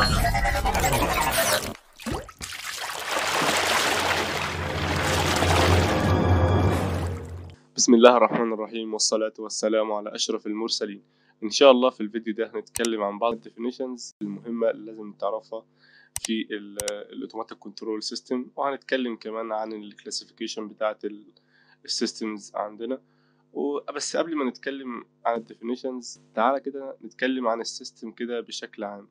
بسم الله الرحمن الرحيم والصلاة والسلام على أشرف المرسلين إن شاء الله في الفيديو ده هنتكلم عن بعض الديفينيشنز المهمة اللي لازم تعرفها في الأوتوماتيك كنترول سيستم وهنتكلم كمان عن الكلاسيفيكيشن بتاعة السيستمز عندنا وبس قبل ما نتكلم عن الديفينيشنز تعالى كده نتكلم عن السيستم كده بشكل عام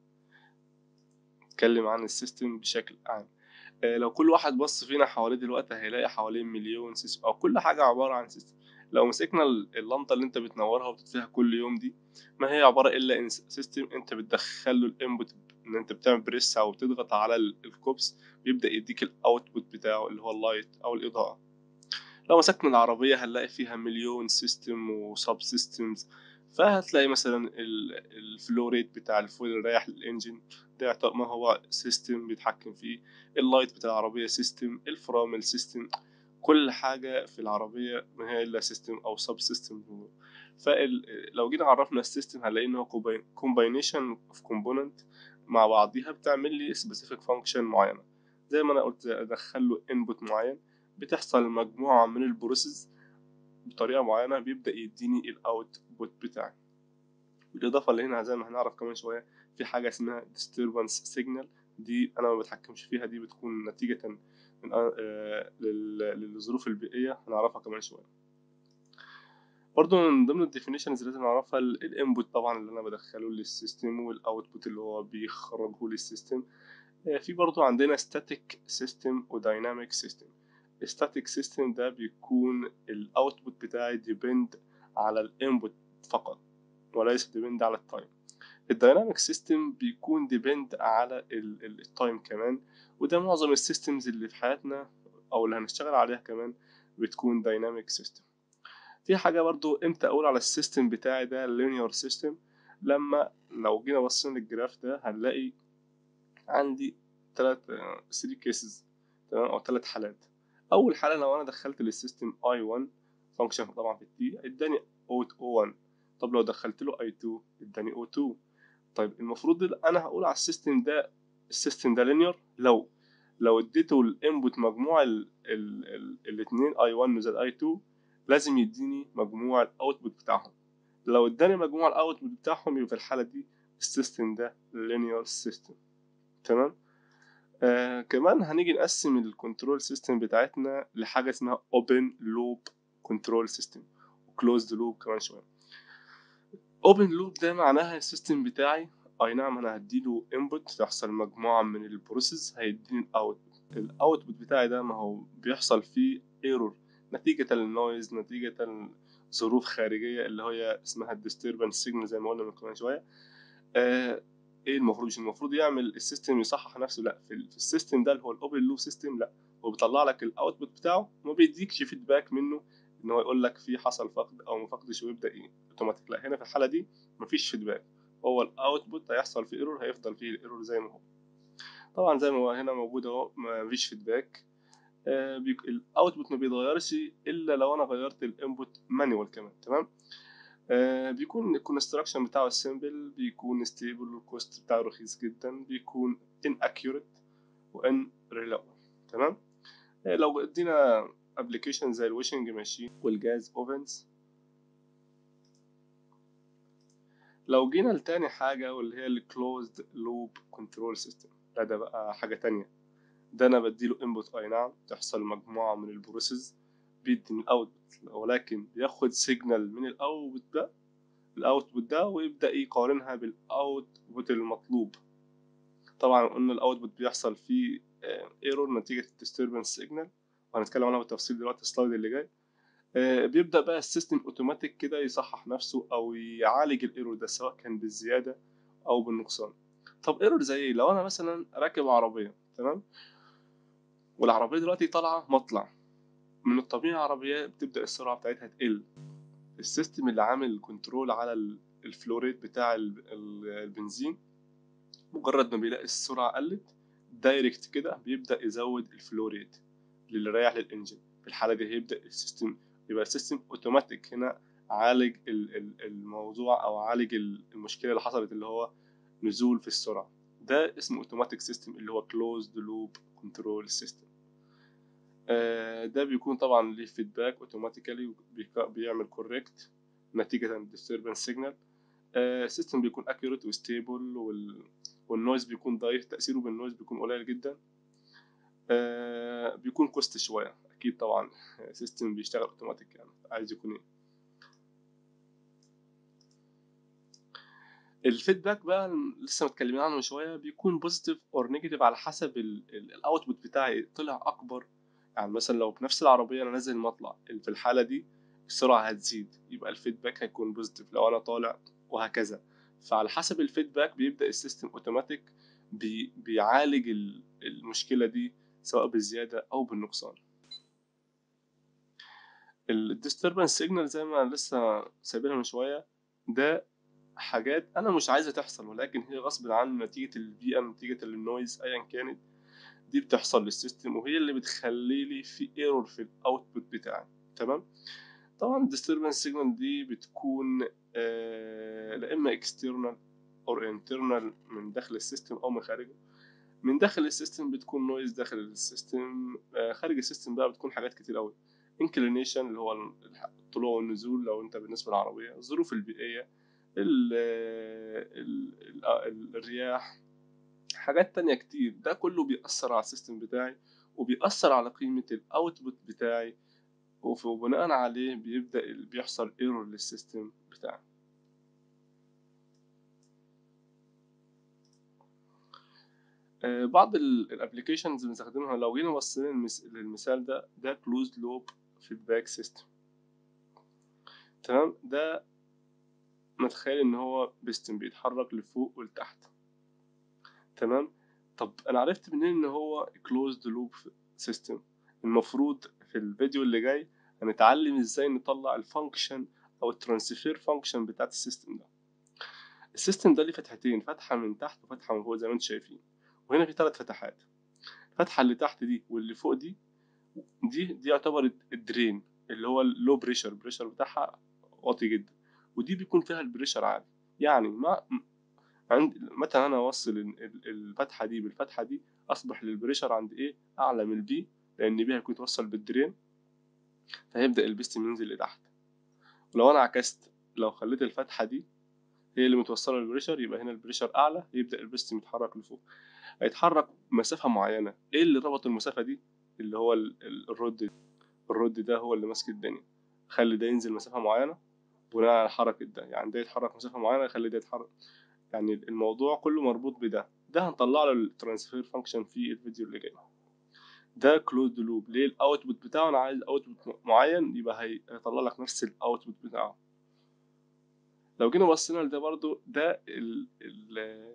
نتكلم عن السيستم بشكل عام آه، لو كل واحد بص فينا حواليه دلوقتي هيلاقي حواليه مليون سيستم او كل حاجه عباره عن سيستم لو مسكنا اللمطه اللي انت بتنورها وبتطفيها كل يوم دي ما هي عباره الا سيستم انت بتدخل له الانبوت ان انت بتعمل بريس او تضغط على الكوبس بيبدا يديك الاوتبوت بتاعه اللي هو اللايت او الاضاءه لو مسكنا العربيه هنلاقي فيها مليون سيستم وسب سيستمز فهتلاقي مثلا الفلو ريت بتاع الفويل اللي رايح للانجن ده ما هو سيستم بيتحكم فيه اللايت بتاع العربية سيستم الفرامل سيستم كل حاجة في العربية ما هي إلا سيستم أو سب سيستم فلو جينا عرفنا السيستم هنلاقي إن هو كومباينيشن اوف كومبوننت مع بعضيها بتعمل لي سبيسيفيك فانكشن معينة زي ما أنا قلت أدخل له انبوت معين بتحصل مجموعة من البروسيس بطريقة معينة بيبدأ يديني الاوتبوت بتاعي بالإضافة اللي هنا زي ما هنعرف كمان شوية في حاجة اسمها disturbance signal دي أنا ما بتحكمش فيها دي بتكون نتيجة من آه للظروف البيئية هنعرفها كمان شوية برضه من ضمن الديفينيشنز لازم نعرفها الانبوت طبعا اللي انا بدخله للسيستم والاوتبوت اللي هو بيخرجه للسيستم في برضه عندنا static system وديناميك system الستاتيك سيستم ده بيكون الاوتبوت بتاعي ديبند على الانبوت فقط وليس ديبند على التايم الدايناميك سيستم بيكون ديبند على التايم كمان وده معظم السيستمز اللي في حياتنا او اللي هنشتغل عليها كمان بتكون دايناميك سيستم في حاجة برضو امتى اقول على السيستم بتاعي ده linear سيستم لما لو جينا بصينا للجراف ده هنلاقي عندي تلات 3 كيسز تمام او تلات حالات اول حالة لو انا دخلت للسيستم i1 فانكشن طبعا في التي اداني o1 طب لو دخلت له i2 اداني o2 طيب المفروض انا هقول على السيستم ده السيستم ده لينير لو لو اديته الانبوت مجموع الاثنين i1 زائد i2 لازم يديني مجموع الاوتبوت بتاعهم لو اداني مجموع الاوتبوت بتاعهم يبقى في الحاله دي السيستم ده لينير سيستم تمام آه كمان هنيجي نقسم الكنترول سيستم بتاعتنا لحاجه اسمها اوبن لوب كنترول سيستم وكلوزد لوب كمان شويه اوبن لوب ده معناها السيستم بتاعي اي نعم انا هديله انبوت تحصل مجموعه من البروسيس هيديني الاوتبوت الاوتبوت بتاعي ده ما هو بيحصل فيه ايرور نتيجه للنويز نتيجه ظروف خارجيه اللي هي اسمها الديستربنس سيجنال زي ما قلنا من كمان شويه آه ايه المفروض مش المفروض يعمل السيستم يصحح نفسه لا في, في السيستم ده اللي هو الاوبن لوب سيستم لا هو بيطلع لك الاوتبوت بتاعه وما بيديكش فيدباك منه ان هو يقول لك في حصل فقد او ما فقدش ويبدا ايه اوتوماتيك لا هنا في الحاله دي مفيش فيدباك هو الاوتبوت هيحصل فيه ايرور هيفضل فيه الايرور زي ما هو طبعا زي ما هو هنا موجود اهو مفيش فيدباك آه الاوتبوت ما بيتغيرش الا لو انا غيرت الانبوت مانيوال كمان تمام آه بيكون الكونستراكشن بتاعه سيمبل بيكون ستيبل والكوست بتاعه رخيص جدا بيكون ان اكيوريت وان ريلايبل تمام آه لو ادينا ابلكيشن زي الواشنج ماشين والجاز اوفنز لو جينا لتاني حاجة واللي هي الكلوزد لوب كنترول سيستم لا ده بقى حاجة تانية ده أنا بديله انبوت أي نعم تحصل مجموعة من البروسيس بيديني الأوتبوت ولكن بياخد سيجنال من الأوتبوت ده الأوتبوت ده ويبدأ يقارنها بالأوتبوت المطلوب طبعا قلنا الأوتبوت بيحصل فيه ايرور نتيجة الديستربنس سيجنال وهنتكلم عنها بالتفصيل دلوقتي السلايد اللي جاي آه بيبدا بقى السيستم اوتوماتيك كده يصحح نفسه او يعالج الايرور ده سواء كان بالزياده او بالنقصان طب ايرور زي ايه لو انا مثلا راكب عربيه تمام والعربيه دلوقتي طالعه مطلع من الطبيعي العربيه بتبدا السرعه بتاعتها تقل السيستم اللي عامل كنترول على الفلوريت بتاع البنزين مجرد ما بيلاقي السرعه قلت دايركت كده بيبدا يزود الفلوريت اللي رايح للانجن في الحاله دي هيبدا السيستم يبقى السيستم اوتوماتيك هنا عالج الموضوع او عالج المشكله اللي حصلت اللي هو نزول في السرعه ده اسمه اوتوماتيك سيستم اللي هو كلوزد لوب كنترول سيستم ده بيكون طبعا ليه فيدباك اوتوماتيكالي بيعمل كوريكت نتيجة الديستربنس سيجنال السيستم بيكون اكيوريت وستيبل والنويز بيكون ضعيف تأثيره بالنويز بيكون قليل جدا آه بيكون كوست شوية أكيد طبعا سيستم بيشتغل أوتوماتيك يعني عايز يكون إيه الفيدباك بقى لسه متكلمين عنه من شويه بيكون بوزيتيف اور نيجاتيف على حسب الاوتبوت بتاعي طلع اكبر يعني مثلا لو بنفس العربيه انا نازل مطلع في الحاله دي السرعه هتزيد يبقى الفيدباك هيكون بوزيتيف لو انا طالع وهكذا فعلى حسب الفيدباك بيبدا السيستم اوتوماتيك بي بيعالج المشكله دي سواء بالزياده او بالنقصان الديستربنس سيجنال زي ما لسه سايبينها من شويه ده حاجات انا مش عايزه تحصل ولكن هي غصب عني نتيجه البيئه نتيجه النويز ايا كانت دي بتحصل للسيستم وهي اللي بتخلي لي في ايرور في الاوتبوت بتاعي تمام طبعا الديستربنس سيجنال دي بتكون آه لا اما اكسترنال او انترنال من داخل السيستم او من خارجه من داخل السيستم بتكون نويز داخل السيستم آه خارج السيستم بقى بتكون حاجات كتير قوي انكلينيشن اللي هو الطلوع والنزول لو انت بالنسبه للعربيه الظروف البيئيه ال ال الرياح حاجات تانية كتير ده كله بيأثر على السيستم بتاعي وبيأثر على قيمة الأوتبوت بتاعي وبناء عليه بيبدأ بيحصل ايرور للسيستم بتاعي بعض الابلكيشنز بنستخدمها لو جينا بصينا للمثال ده ده كلوزد لوب فيدباك سيستم تمام ده نتخيل ان هو بيستم بيتحرك لفوق ولتحت تمام طب انا عرفت منين ان هو كلوزد لوب سيستم المفروض في الفيديو اللي جاي هنتعلم ازاي نطلع الفانكشن او الترانسفير فانكشن بتاعت السيستم ده السيستم ده ليه فتحتين فتحه من تحت وفتحه من فوق زي ما انتم شايفين وهنا في ثلاث فتحات الفتحه اللي تحت دي واللي فوق دي دي دي يعتبر الدرين اللي هو اللو بريشر البريشر بتاعها واطي جدا ودي بيكون فيها البريشر عالي يعني ما عند متى انا اوصل الفتحه دي بالفتحه دي اصبح للبريشر عند ايه اعلى من البي لان بي هيكون توصل بالدرين فهيبدا البستم ينزل لتحت ولو انا عكست لو خليت الفتحه دي هي اللي متوصله للبريشر يبقى هنا البريشر اعلى يبدا البستم يتحرك لفوق هيتحرك مسافه معينه ايه اللي ربط المسافه دي اللي هو الرد الرد ده هو اللي ماسك الدنيا خلي ده ينزل مسافه معينه بناء على حركة ده يعني ده يتحرك مسافة معينة يخلي ده يتحرك يعني الموضوع كله مربوط بده ده هنطلع له الترانسفير فانكشن في الفيديو اللي جاي ده كلوزد لوب ليه الاوتبوت بتاعه انا عايز اوتبوت معين يبقى هيطلع لك نفس الاوتبوت بتاعه لو جينا بصينا لده برضو ده ال ال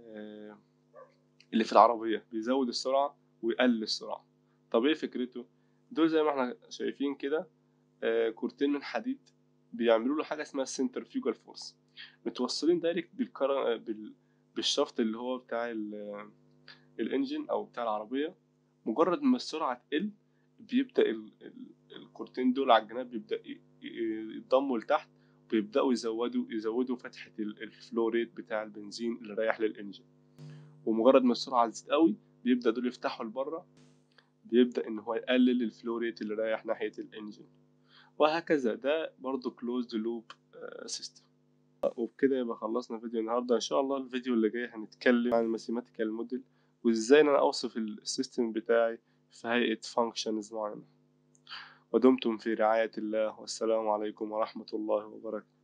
اللي في العربية بيزود السرعة ويقلل السرعة طب ايه فكرته دول زي ما احنا شايفين كده آه كورتين من حديد بيعملوا له حاجه اسمها سنترفيوجال فورس متوصلين دايركت بالكر... بال... بالشفط اللي هو بتاع ال... الانجن او بتاع العربيه مجرد ما السرعه تقل بيبدا ال... ال... الكورتين دول على الجناب بيبدا يتضموا لتحت وبيبداوا يزودوا يزودوا فتحه الفلو ريت بتاع البنزين اللي رايح للانجن ومجرد ما السرعه تزيد قوي بيبدا دول يفتحوا لبره بيبدا ان هو يقلل الفلو ريت اللي رايح ناحيه الانجن وهكذا ده برضو closed loop system وبكده يبقى خلصنا فيديو النهاردة إن شاء الله الفيديو اللي جاي هنتكلم عن الماثيماتيكال موديل وإزاي أنا أوصف السيستم بتاعي في هيئة functions معينة ودمتم في رعاية الله والسلام عليكم ورحمة الله وبركاته